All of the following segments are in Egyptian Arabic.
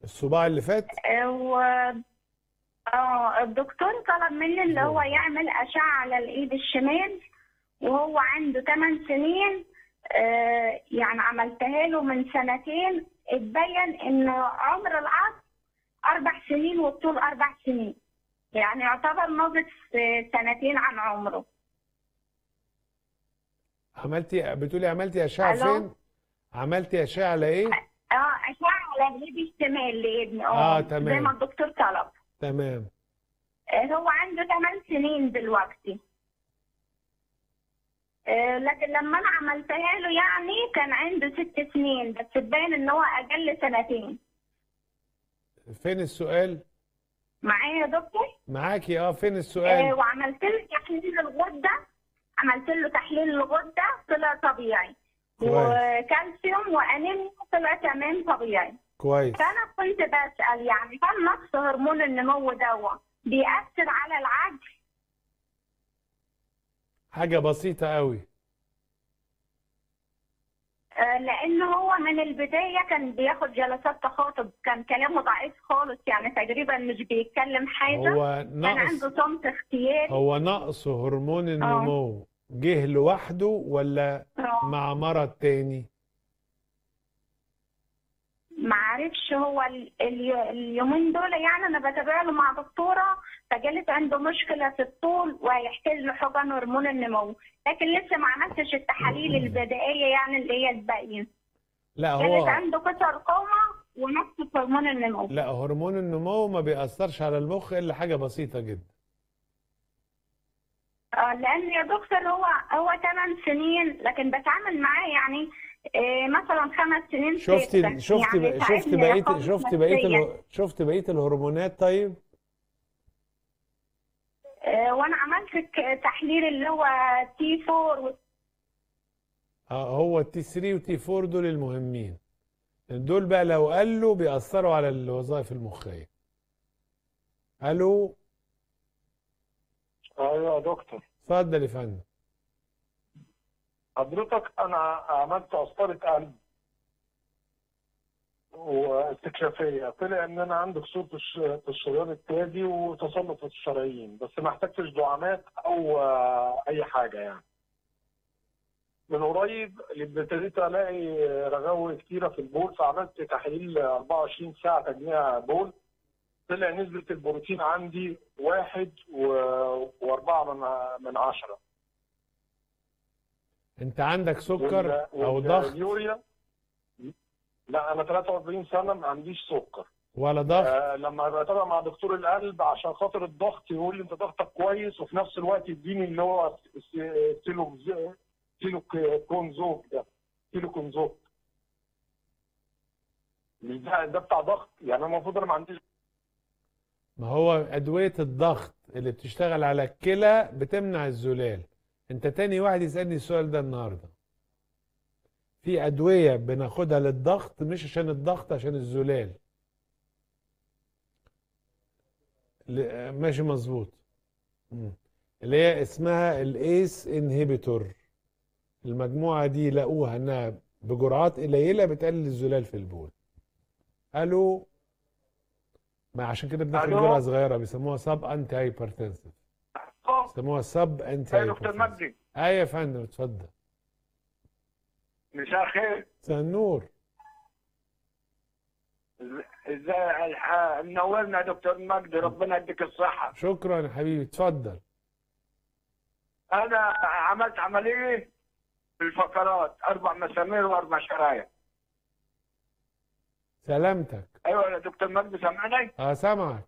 الصباع اللي فات آه، و اه الدكتور طلب مني اللي هو يعمل أشعة على الإيد الشمال وهو عنده 8 سنين آه، يعني عملتها له من سنتين اتبين إن عمر العظم أربع سنين والطول أربع سنين يعني يعتبر ناقص آه، سنتين عن عمره عملتي بتقولي عملتي اشعه ألو؟ فين عملتي اشعه على ايه اه أشعة على الإيد الشمال لابني آه، اه تمام. زي ما الدكتور طلب تمام آه، هو عنده 8 سنين دلوقتي آه، لكن لما انا عملتها له يعني كان عنده ست سنين بس تبين ان هو اقل سنتين فين السؤال معايا يا دكتور معاكي اه فين آه، السؤال وعملت له تحليل الغده عملت له تحليل الغده طلع طبيعي كويس. وكالسيوم وانيميا طلع تمام طبيعي كويس فانا كنت بسال يعني هل نقص هرمون النمو دوا بيأثر على العجل حاجه بسيطه قوي آه، لان هو من البدايه كان بياخد جلسات تخاطب كان كلامه ضعيف خالص يعني تقريبا مش بيتكلم حاجه هو كان نقص عنده صمت اختياري هو نقص هرمون النمو جه لوحده ولا آه، مع مرض تاني معرفش هو ال- ال- اليومين دول يعني انا بتابع له مع دكتوره فجالت عنده مشكله في الطول وهيحتاج له حقن هرمون النمو لكن لسه ما عملتش التحاليل البدائيه يعني اللي هي تبين لا كانت هو عنده كسر قومه ونقص في هرمون النمو لا هرمون النمو ما بيأثرش على المخ الا حاجه بسيطه جدا آه، لان يا دكتور هو هو 8 سنين لكن بتعامل معاه يعني آه، مثلا خمس سنين شفتي ستة. شفتي يعني شفتي تعبني بقيه خالص شفتي بقيه نفسياً. ال- شفتي بقيه الهرمونات طيب آه، وانا عملت ك- تحليل اللي هو تي 4 اه هو التي 3 والتي 4 دول المهمين دول بقى لو قالوا بيأثروا على الوظائف المخية الو ايوه يا دكتور اتفضل يا فندم حضرتك انا عملت قسطره قلب واستكشافيه طلع ان انا عندي كسور في الش- في الشريان التاجي وتصلب في الشرايين بس ما احتجتش دعامات او آه، اي حاجه يعني من قريب ابتديت الاقي رغاوي كتيره في البول فعملت تحليل 24 ساعه تجميع بول طلع نسبه البروتين عندي واحد و- واربعه من من عشره انت عندك سكر وال- او ضغط واليوريا لا انا 43 سنه ما عنديش سكر ولا ضغط آه لما بتابع مع دكتور القلب عشان خاطر الضغط يقول لي انت ضغطك كويس وفي نفس الوقت يديني اللي هو س- سيلو سيلو كونزوك ده سيلو كونزوك مش ده ده بتاع ضغط يعني أنا المفروض انا ما عنديش ما هو أدوية الضغط اللي بتشتغل على الكلى بتمنع الزلال انت تاني واحد يسألني السؤال ده النهاردة في أدوية بناخدها للضغط مش عشان الضغط عشان الزلال ل- ماشي مظبوط مم. اللي هي اسمها الايس انهبيتور المجموعة دي لقوها انها بجرعات قليلة بتقلل الزلال في البول الو ما عشان كده بناخد ألو؟ جرعة صغيرة بيسموها سب انتي هايبرتنسيف بيسموها سب انتي يا دكتور هايبرتنسيف مجدي ايوه يا فندم اتفضل مساء الخير مساء النور ازاي الح- منورنا يا دكتور مجدي ربنا يديك الصحه شكرا يا حبيبي اتفضل انا عملت عمليه في الفقرات اربع مسامير واربع شرايح سلامتك ايوه يا دكتور مجدي سامعني اه سامعك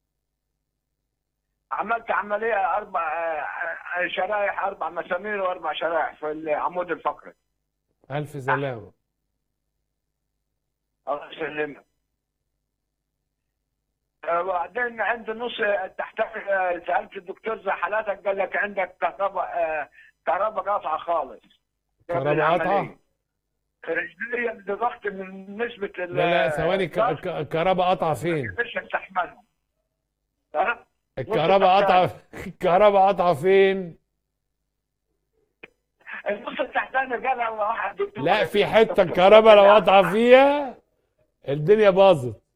عملت عمليه اربع آه، آه، شرايح اربع مسامير واربع شرايح في العمود الفقري الف سلامة الله يسلمك آه، وبعدين عند نص تحتاج آه، سالت الدكتور زي حالاتك قال لك عندك كهرباء آه، كهرباء قاطعه خالص كهرباء قطعة رجلي بضغط من نسبه ال- لا لا ثواني ك- الضغط ك- الكهرباء قطعة فين مش استحملها ها؟ الكهرباء قطعة الكهرباء قطعة فين النص التحتاني قالها واحد دكتور لا في حتة الكهرباء لو قطعة فيها الدنيا باظت